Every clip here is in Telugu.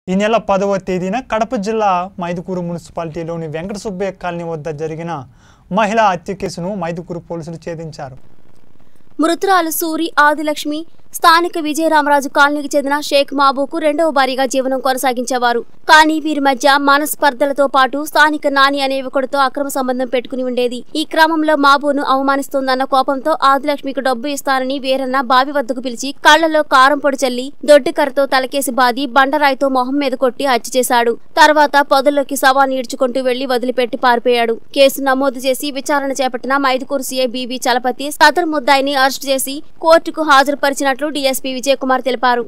ఈ నెల పదవ తేదీన కడప జిల్లా మైదుకూరు మున్సిపాలిటీలోని వెంకట సుబ్బయ్య కాలనీ వద్ద జరిగిన మహిళా హత్య కేసును మైదుకూరు పోలీసులు ఛేదించారు మృతురాలు సూరి ఆదిలక్ష్మి స్థానిక విజయరామరాజు కాలనీకి చెందిన షేక్ మాబూకు రెండవ భారీగా జీవనం కొనసాగించేవారు కానీ వీరి మధ్య మనస్పర్ధలతో పాటు స్థానిక నాని అనే యువకుడితో అక్రమ సంబంధం పెట్టుకుని ఉండేది ఈ క్రమంలో మాబూను అవమానిస్తోందన్న కోపంతో ఆదిలక్ష్మికి డబ్బు ఇస్తానని వీరన్న బావి వద్దకు పిలిచి కళ్లలో కారం పొడి చల్లి దొడ్డికరతో తలకేసి బాది బండరాయితో మొహం మీద కొట్టి హత్య చేశాడు తర్వాత పొదల్లోకి శవాన్ని ఈడ్చుకుంటూ వెళ్లి వదిలిపెట్టి పారిపోయాడు కేసు నమోదు చేసి విచారణ చేపట్టిన మైదుకూరు సీఐ బీబీ చలపతి సదర్ ముద్దాయిని అరెస్టు చేసి కోర్టుకు హాజరుపరిచినట్లు డీఎస్పీ విజయకుమార్ తెలిపారు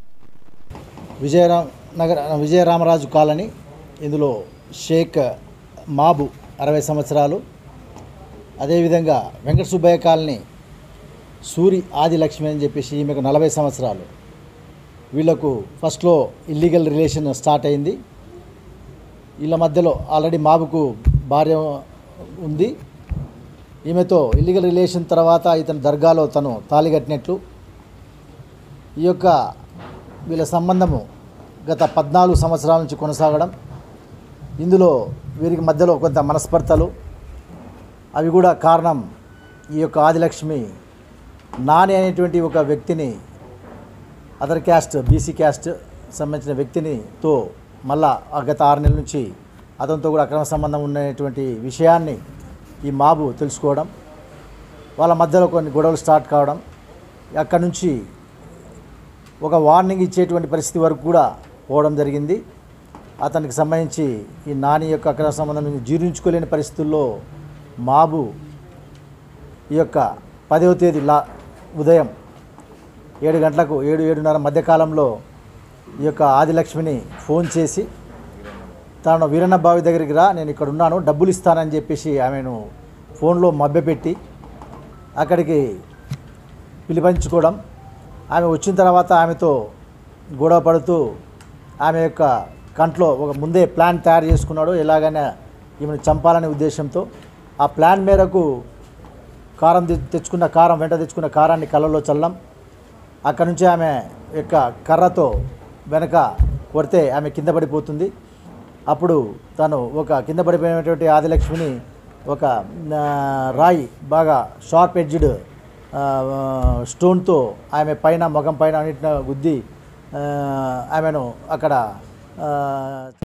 విజయరామ్ నగర్ విజయరామరాజు కాలనీ ఇందులో షేక్ మాబు అరవై సంవత్సరాలు అదేవిధంగా వెంకట సుబ్బయ్య కాలనీ సూరి ఆదిలక్ష్మి అని చెప్పేసి ఈమెకు నలభై సంవత్సరాలు వీళ్ళకు ఫస్ట్లో ఇల్లీగల్ రిలేషన్ స్టార్ట్ అయింది వీళ్ళ మధ్యలో ఆల్రెడీ మాబుకు భార్య ఉంది ఈమెతో ఇల్లీగల్ రిలేషన్ తర్వాత ఇతను దర్గాలో తను తాళి కట్టినట్లు ఈ యొక్క వీళ్ళ సంబంధము గత పద్నాలుగు సంవత్సరాల నుంచి కొనసాగడం ఇందులో వీరికి మధ్యలో కొంత మనస్పర్ధలు అవి కూడా కారణం ఈ యొక్క ఆదిలక్ష్మి నాని అనేటువంటి ఒక వ్యక్తిని అదర్ క్యాస్ట్ బీసీ క్యాస్ట్ సంబంధించిన వ్యక్తిని తో మళ్ళా ఆ గత ఆరు నెలల నుంచి అతనితో కూడా అక్రమ సంబంధం ఉన్నటువంటి విషయాన్ని ఈ మాబు తెలుసుకోవడం వాళ్ళ మధ్యలో కొన్ని గొడవలు స్టార్ట్ కావడం అక్కడి నుంచి ఒక వార్నింగ్ ఇచ్చేటువంటి పరిస్థితి వరకు కూడా పోవడం జరిగింది అతనికి సంబంధించి ఈ నాని యొక్క అక్రమ సంబంధం జీర్ణించుకోలేని పరిస్థితుల్లో మాబు ఈ యొక్క పదవ తేదీ లా ఉదయం ఏడు గంటలకు ఏడు ఏడున్నర మధ్యకాలంలో ఈ యొక్క ఆదిలక్ష్మిని ఫోన్ చేసి తాను వీరన్న బావి దగ్గరికి రా నేను ఇక్కడ ఉన్నాను డబ్బులు ఇస్తానని చెప్పేసి ఆమెను ఫోన్లో మభ్యపెట్టి అక్కడికి పిలిపించుకోవడం ఆమె వచ్చిన తర్వాత ఆమెతో గొడవ పడుతూ ఆమె యొక్క కంట్లో ఒక ముందే ప్లాన్ తయారు చేసుకున్నాడు ఎలాగైనా ఈమెను చంపాలనే ఉద్దేశంతో ఆ ప్లాన్ మేరకు కారం తె- తెచ్చుకున్న కారం వెంట తెచ్చుకున్న కారాన్ని కళ్ళలో చల్లం అక్కడి నుంచి ఆమె యొక్క కర్రతో వెనక కొడితే ఆమె కింద పడిపోతుంది అప్పుడు తను ఒక కింద పడిపోయినటువంటి ఆదిలక్ష్మిని ఒక ఆ, రాయి బాగా షార్ప్ ఎడ్జ్డ్ స్టోన్తో ఆమె పైన ముఖం పైన అన్నిటిన గుద్ది ఆ, ఆమెను అక్కడ ఆ,